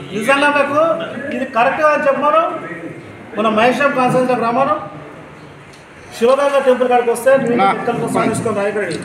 నిజంగా మీకు ఇది కరెక్ట్గా అని చెప్పమను మన మహేశ్వరం కాన్సెన్స్లోకి రమ్మను శివగంగ టెంపుల్ కాడికి వస్తే మీకు ఎక్కడికి సాధిస్తాం రాయకడి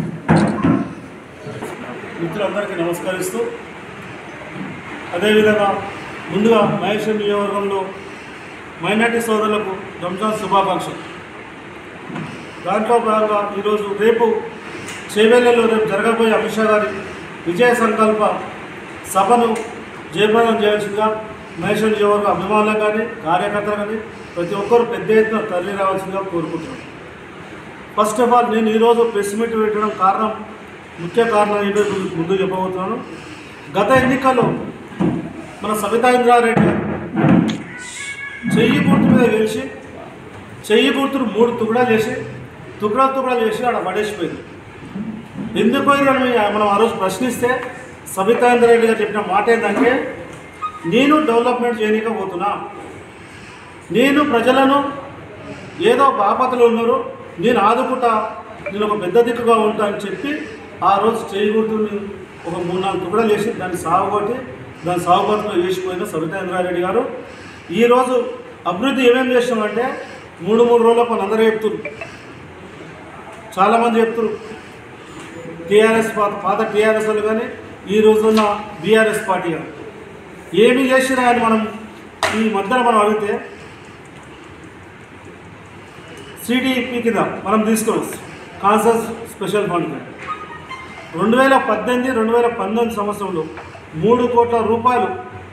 మిత్రులందరికీ నమస్కరిస్తూ అదేవిధంగా ముందుగా మహేశ్వరం నియోజకవర్గంలో మైనార్టీ సోదరులకు రంజాన్ శుభాకాంక్షలు దాంట్లో భాగంగా ఈరోజు రేపు చేవెళ్ళలో రేపు జరగబోయే అమిత్ షా గారి విజయ సంకల్ప సభను జయప్రదం చేయాల్సిందిగా మహేశ్వర నియోజకవర్గ అభిమానులకు కానీ కార్యకర్తలు కానీ ప్రతి ఒక్కరు పెద్ద ఎత్తున తరలి రావాల్సిందిగా కోరుకుంటున్నాను ఫస్ట్ ఆఫ్ ఆల్ నేను ఈరోజు ప్రెస్ మీట్ పెట్టడం కారణం ముఖ్య కారణం ఏంటో మీకు ముందు చెప్పబోతున్నాను గత ఎన్నికల్లో మన సవితా ఇంద్రారెడ్డి గారు చెయ్యి గుర్తు మీద గెలిచి చెయ్యి గుర్తును మూడు తుకడా చేసి తుకడా తుకడా చేసి ఆడ పడేసిపోయింది ఎందుకు పోయిందని మీ- మనం ఆ రోజు ప్రశ్నిస్తే సబితా ఇంద్రారెడ్డి గారు చెప్పిన మాట ఏంటంటే నేను డెవలప్మెంట్ చేయనీకపోతున్నా నేను ప్రజలను ఏదో బాపతలు ఉన్నారు నేను ఆదుకుంటా నేను ఒక పెద్ద దిక్కుగా ఉంటా అని చెప్పి ఆ రోజు చేయి గుర్తుని ఒక మూడు నాలుగు తుకడలు వేసి దాన్ని సాగు కొట్టి దాన్ని సాగు బతుకులో వేసిపోయిన సబితా ఇంద్రారెడ్డి గారు ఈరోజు అభివృద్ధి ఏమేమి చేసినామంటే మూడు మూడు రోజులకు మన అందరూ చెప్తున్నారు చాలామంది చెప్తున్నారు టీఆర్ఎస్ పాత పాత టీఆర్ఎస్ వాళ్ళు కానీ ఈ రోజున్న బీఆర్ఎస్ పార్టీ కానీ ఏమి చేసినా అని మనం ఈ మధ్యలో మనం అడిగితే సిడిపి కింద మనం తీసుకోవచ్చు కాన్సస్ స్పెషల్ ఫండ్ కింద రెండు వేల పద్దెనిమిది రెండు వేల పంతొమ్మిది సంవత్సరంలో మూడు కోట్ల రూపాయలు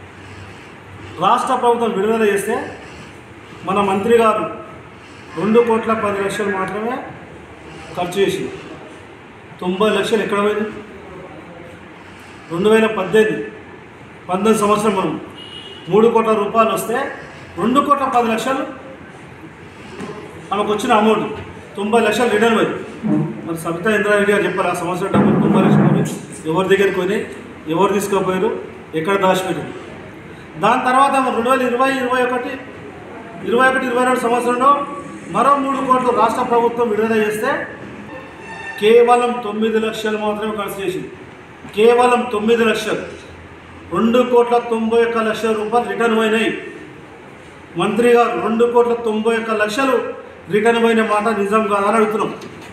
రాష్ట్ర ప్రభుత్వం విడుదల చేస్తే మన మంత్రి గారు రెండు కోట్ల పది లక్షలు మాత్రమే ఖర్చు చేసింది తొంభై లక్షలు ఎక్కడ పోయింది రెండు వేల పద్దెనిమిది పంతొమ్మిది సంవత్సరం మనం మూడు కోట్ల రూపాయలు వస్తే రెండు కోట్ల పది లక్షలు మనకు వచ్చిన అమౌంట్ తొంభై లక్షలు రిటర్న్ పోయింది మరి సబితా ఇంద్రారెడ్డి గారు చెప్పారు ఆ సంవత్సరం డబ్బులు తొంభై లక్షలు పోయి ఎవరి దగ్గరికి పోయినాయి ఎవరు తీసుకుపోయారు ఎక్కడ దాచిపెట్టింది దాని తర్వాత రెండు వేల ఇరవై ఇరవై ఒకటి ఇరవై ఒకటి ఇరవై రెండు సంవత్సరంలో మరో మూడు కోట్లు రాష్ట్ర ప్రభుత్వం విడుదల చేస్తే కేవలం తొమ్మిది లక్షలు మాత్రమే ఖర్చు చేసింది కేవలం తొమ్మిది లక్షలు రెండు కోట్ల తొంభై ఒక్క లక్షల రూపాయలు రిటర్న్ అయినాయి మంత్రి గారు రెండు కోట్ల తొంభై ఒక్క లక్షలు రిటర్న్ పోయిన మాట నిజం కాదా అని అడుగుతున్నాం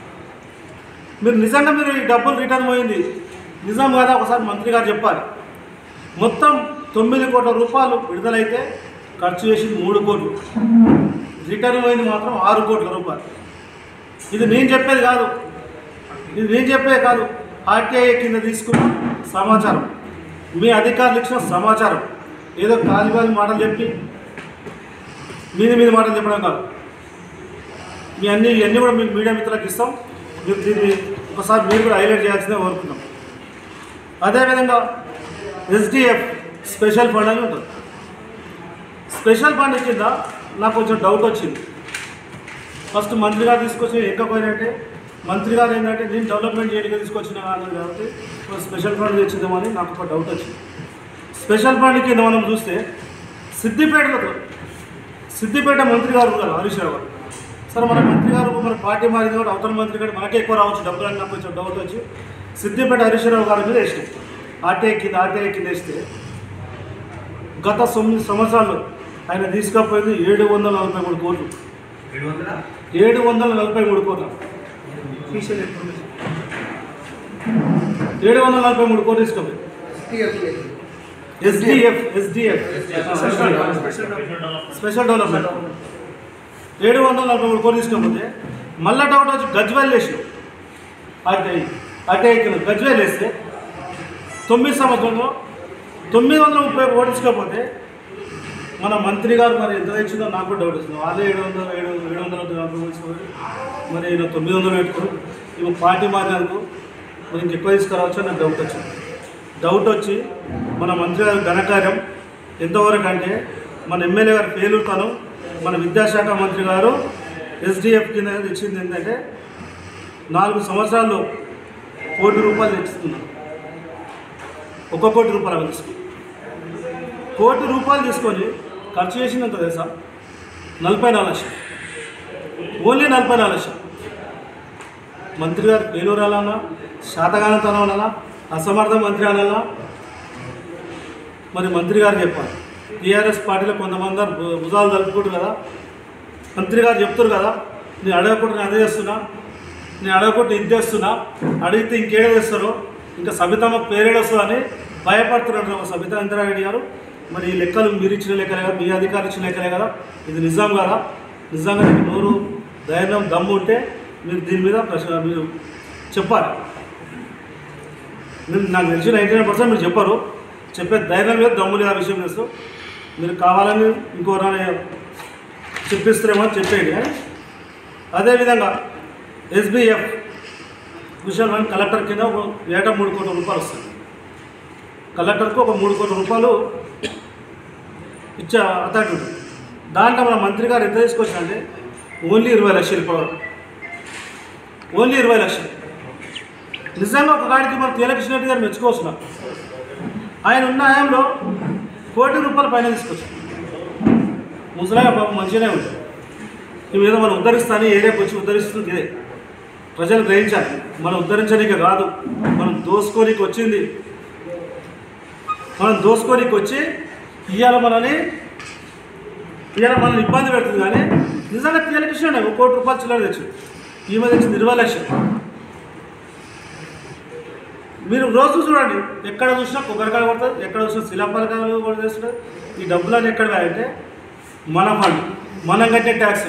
మీరు నిజంగా మీరు ఈ డబ్బులు రిటర్న్ పోయింది నిజం కాదా ఒకసారి మంత్రి గారు చెప్పాలి మొత్తం తొమ్మిది కోట్ల రూపాయలు విడుదలైతే ఖర్చు చేసింది మూడు కోట్లు రిటర్న్ పోయింది మాత్రం ఆరు కోట్ల రూపాయలు ఇది నేను చెప్పేది కాదు ఇది నేను చెప్పేది కాదు ఆర్టీఐ కింద తీసుకున్న సమాచారం మీ అధికారులు ఇచ్చిన సమాచారం ఏదో కాలి కాలి మాటలు చెప్పి మీది మీద మాటలు చెప్పడం కాదు మీ అన్ని ఇవన్నీ కూడా మీకు మీడియా మిత్రులకు ఇస్తాం మీరు దీన్ని ఒకసారి మీరు కూడా హైలైట్ చేయాల్సిందే కోరుకుంటాం అదేవిధంగా ఎస్డిఎఫ్ స్పెషల్ ఫండ్ అని ఉంటుంది స్పెషల్ ఫండ్ కింద నాకు కొంచెం డౌట్ వచ్చింది ఫస్ట్ మంత్రి గారు తీసుకొచ్చి ఎక్కపోయినట్టే మంత్రి గారు ఏంటంటే నేను డెవలప్మెంట్ చేయడానికి తీసుకొచ్చిన అన్నారు కాబట్టి ఒక స్పెషల్ ఫండ్ తెచ్చిందేమని నాకు ఒక డౌట్ వచ్చింది స్పెషల్ ఫండ్ కింద మనం చూస్తే సిద్దిపేటలో సిద్దిపేట మంత్రి గారు ఉన్నారు హరీష్ రావు గారు సరే మన మంత్రి గారు మన పార్టీ మారింది కూడా అవతల మంత్రి గారు మనకే ఎక్కువ రావచ్చు డబ్బులు అని నాకు కొంచెం డౌట్ వచ్చి సిద్దిపేట హరీష్ రావు గారి మీద వేసినాం ఆర్టీఐ కింద ఆర్టీఐ కింద వేస్తే గత తొమ్మిది సంవత్సరాలు ఆయన తీసుకపోయింది ఏడు వందల నలభై మూడు కోట్లు ఏడు వందల నలభై మూడు కోట్ల ఏడు వందల నలభై మూడు కోట్లు తీసుకపోయింది ఎస్డిఎఫ్ ఎస్డిఎఫ్ స్పెషల్ డెవలప్మెంట్ ఏడు వందల నలభై మూడు కోట్లు తీసుకపోతే మళ్ళా డౌట్ వచ్చి గజ్వేల్ వేసి అటే అటే కింద గజ్వేల్ వేస్తే తొమ్మిది సంవత్సరంలో తొమ్మిది వందల ముప్పై కోట్లు తీసుకోకపోతే మన మంత్రి గారు మరి ఎంత తెచ్చిందో నాకు కూడా డౌట్ వస్తుంది వాళ్ళే ఏడు వందల ఏడు ఏడు వందల నలభై తీసుకోవాలి మరి ఈయన తొమ్మిది వందలు పెట్టుకోరు ఈమె పార్టీ మారినందుకు మరి ఇంకెక్కువ తీసుకురావచ్చు నాకు డౌట్ వచ్చింది డౌట్ వచ్చి మన మంత్రి గారి ఘనకార్యం ఎంతవరకు అంటే మన ఎమ్మెల్యే గారు పేలుతాను మన విద్యాశాఖ మంత్రి గారు ఎస్డిఎఫ్ కింద ఇచ్చింది ఏంటంటే నాలుగు సంవత్సరాల్లో కోటి రూపాయలు తెచ్చిస్తున్నారు ఒక కోటి రూపాయలు తీసుకుని కోటి రూపాయలు తీసుకొని ఖర్చు చేసినంత తెలుసా నలభై నాలుగు లక్షలు ఓన్లీ నలభై నాలుగు లక్షలు మంత్రి గారు పేలూరు అనాలా శాతగానతనం అనాలా అసమర్థ మంత్రి అనాలా మరి మంత్రి గారు చెప్పాలి టీఆర్ఎస్ పార్టీలో కొంతమంది గారు భు- భుజాలు తలుపుకుంటారు కదా మంత్రి గారు చెప్తారు కదా నేను అడగకుండా నేను అదే చేస్తున్నా నేను అడగకుండా ఇది చేస్తున్నా అడిగితే ఇంకేడ చేస్తారు ఇంకా సబితమ్మ పేరేడు వస్తుందని భయపడుతున్నారు ఒక సబితా ఇంద్రారెడ్డి గారు మరి ఈ లెక్కలు మీరు ఇచ్చిన లెక్కలే కదా మీ అధికారులు ఇచ్చిన లెక్కలే కదా ఇది నిజాం కదా నిజంగా మీకు నోరు ధైర్యం దమ్ము ఉంటే మీరు దీని మీద ప్రశ్న మీరు చెప్పాలి నేను నాకు తెలిసి నైంటీ నైన్ పర్సెంట్ మీరు చెప్పారు చెప్పే ధైర్యం లేదు దమ్ము లేదు ఆ విషయం తెలుసు మీరు కావాలని ఇంకోరైనా చెప్పిస్తారేమో అని చెప్పేయండి కానీ అదేవిధంగా ఎస్బీఎఫ్ విషయంలో కలెక్టర్ కింద ఒక ఏటా మూడు కోట్ల రూపాయలు వస్తుంది కలెక్టర్కు ఒక మూడు కోట్ల రూపాయలు ఇచ్చే అథారిటీ ఉంటుంది దాంట్లో మన మంత్రి గారు ఎంత తీసుకొచ్చారంటే ఓన్లీ ఇరవై లక్షలు ఇప్పటివరకు ఓన్లీ ఇరవై లక్షలు నిజంగా ఒక గాడికి మన తేలకృష్ణ రెడ్డి గారు మెచ్చుకోవచ్చు నాకు. ఆయన ఉన్న హయాంలో కోటి రూపాయల పైన తీసుకొచ్చారు ముసలాయ పాపం మంచిగానే ఉంది ఈ మీద మనం ఉద్ధరిస్తాను ఏరియాకి వచ్చి ఉద్ధరిస్తుంది ఇదే ప్రజలు గ్రహించాలి మనం ఉద్ధరించడానికి కాదు మనం దోసుకోనికి వచ్చింది మనం దోసుకోనికి వచ్చి ఇవాళ మనని ఇవాళ మనల్ని ఇబ్బంది పెడుతుంది కానీ నిజంగా తేలకృష్ణ ఒక కోటి రూపాయలు చిల్లర తెచ్చు ఈమె తెచ్చింది ఇరవై లక్షలు మీరు రోజు చూడండి ఎక్కడ చూసినా కొబ్బరికాయ కొడుతుంది ఎక్కడ చూసినా శిలాపలకాయలు కూడా చేస్తున్నారు ఈ డబ్బులన్నీ ఎక్కడ అంటే మన ఫండ్ మనం కట్టే ట్యాక్స్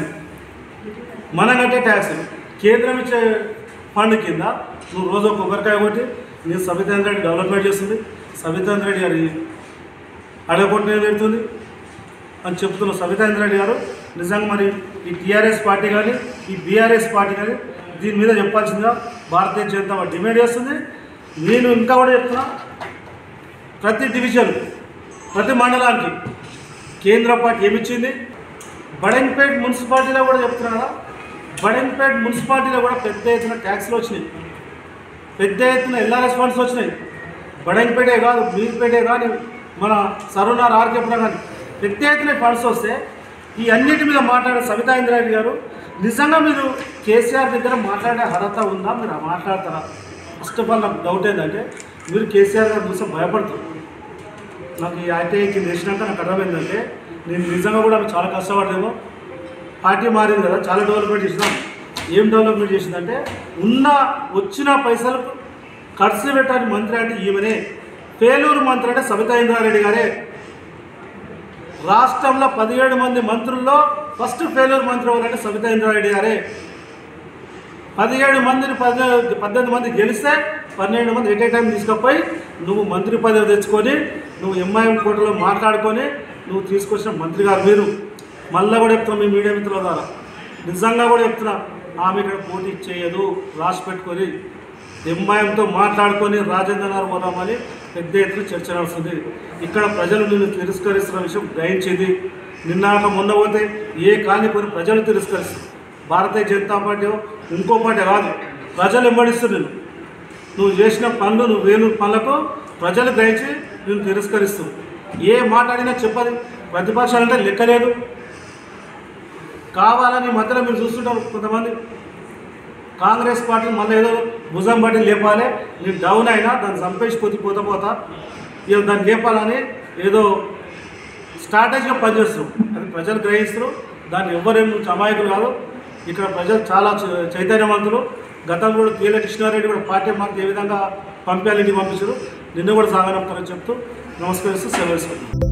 మనం కట్టే ట్యాక్స్ కేంద్రం ఇచ్చే ఫండ్ కింద నువ్వు రోజు ఒక కొబ్బరికాయ కొట్టి నేను సబితాంద్ర రెడ్డి డెవలప్మెంట్ చేస్తుంది సబితాంద్ర రెడ్డి గారి అడగొట్టిన పెడుతుంది అని చెప్తున్న సబితాంద్ర రెడ్డి గారు నిజంగా మరి ఈ టీఆర్ఎస్ పార్టీ కానీ ఈ బీఆర్ఎస్ పార్టీ కానీ దీని మీద చెప్పాల్సిందిగా భారతీయ జనతా పార్టీ డిమాండ్ చేస్తుంది నేను ఇంకా కూడా చెప్తున్నా ప్రతి డివిజన్ ప్రతి మండలానికి కేంద్ర పార్టీ ఏమిచ్చింది బడంపేట్ మున్సిపాలిటీలో కూడా చెప్తున్నా కదా బడంపేట్ మున్సిపాలిటీలో కూడా పెద్ద ఎత్తున ట్యాక్స్లు వచ్చినాయి పెద్ద ఎత్తున ఎల్ఆర్ఎస్ ఫండ్స్ వచ్చినాయి బడంపేటే కాదు మీర్పేటే కానీ మన సరునార్ ఆర్కేపురం కానీ పెద్ద ఎత్తున ఫండ్స్ వస్తే ఈ అన్నిటి మీద మాట్లాడే సవితా ఇంద్రారెడ్డి గారు నిజంగా మీరు కేసీఆర్ దగ్గర మాట్లాడే అర్హత ఉందా మీరు మాట్లాడతారా ఫస్ట్ ఆఫ్ ఆల్ నాకు డౌట్ ఏంటంటే మీరు కేసీఆర్ గారు చూస్తే భయపడతారు నాకు ఈ ఐటీఐ కింద వేసినాక నాకు అర్థమైందంటే నేను నిజంగా కూడా చాలా కష్టపడ్డాము పార్టీ మారింది కదా చాలా డెవలప్మెంట్ చేసినాం ఏం డెవలప్మెంట్ చేసిందంటే ఉన్న వచ్చిన పైసలు ఖర్చు పెట్టాలని మంత్రి అంటే ఈమెనే పేలూరు మంత్రి అంటే సబితా ఇంద్రారెడ్డి గారే రాష్ట్రంలో పదిహేడు మంది మంత్రుల్లో ఫస్ట్ ఫెయిల్యూర్ మంత్రి ఎవరంటే సబితా ఇంద్రారెడ్డి గారే పదిహేడు మందిని పది పద్దెనిమిది మంది గెలిస్తే పన్నెండు మంది ఎట్ ఏ టైం తీసుకుపోయి నువ్వు మంత్రి పదవి తెచ్చుకొని నువ్వు ఎంఐఎం కోటలో మాట్లాడుకొని నువ్వు తీసుకొచ్చిన మంత్రి గారు మీరు మళ్ళీ కూడా చెప్తున్నా మీ మీడియా మిత్రుల ద్వారా నిజంగా కూడా చెప్తున్నా ఆమె ఇక్కడ పోటీ చేయదు రాసి పెట్టుకొని ఎంఐఎంతో మాట్లాడుకొని రాజేంద్ర గారు పోదామని పెద్ద ఎత్తున చర్చ నడుస్తుంది ఇక్కడ ప్రజలు నిన్ను తిరస్కరిస్తున్న విషయం గ్రహించింది నిన్నాక మొన్న పోతే ఏ కాని కొన్ని ప్రజలు తిరస్కరిస్తారు భారతీయ జనతా పార్టీ ఇంకో పార్టీ రాదు ప్రజలు వెంబడిస్తారు నేను నువ్వు చేసిన పనులు నువ్వు వేలు పనులకు ప్రజలు గ్రహించి నేను తిరస్కరిస్తూ ఏ మాట అడిగినా చెప్పదు ప్రతిపక్షాలంటే లెక్కలేదు కావాలని ఈ మధ్యలో మీరు చూస్తుంటారు కొంతమంది కాంగ్రెస్ పార్టీ మళ్ళీ ఏదో భుజం బట్టి లేపాలి నేను డౌన్ అయినా దాన్ని చంపేసి పోతే పోతా పోతా ఇక దాన్ని లేపాలని ఏదో స్ట్రాటజీగా పనిచేస్తారు అది ప్రజలు గ్రహిస్తారు దాన్ని ఎవరేం అమాయకులు కాదు ఇక్కడ ప్రజలు చాలా చ- చైతన్యవంతులు గతంలో కూడా కీల కృష్ణారెడ్డి కూడా పార్టీ మాకు ఏ విధంగా పంపాలని పంపించారు నిన్ను కూడా సాగనంపుతారని చెప్తూ నమస్కరిస్తూ సెలవు తీసుకుంటున్నాను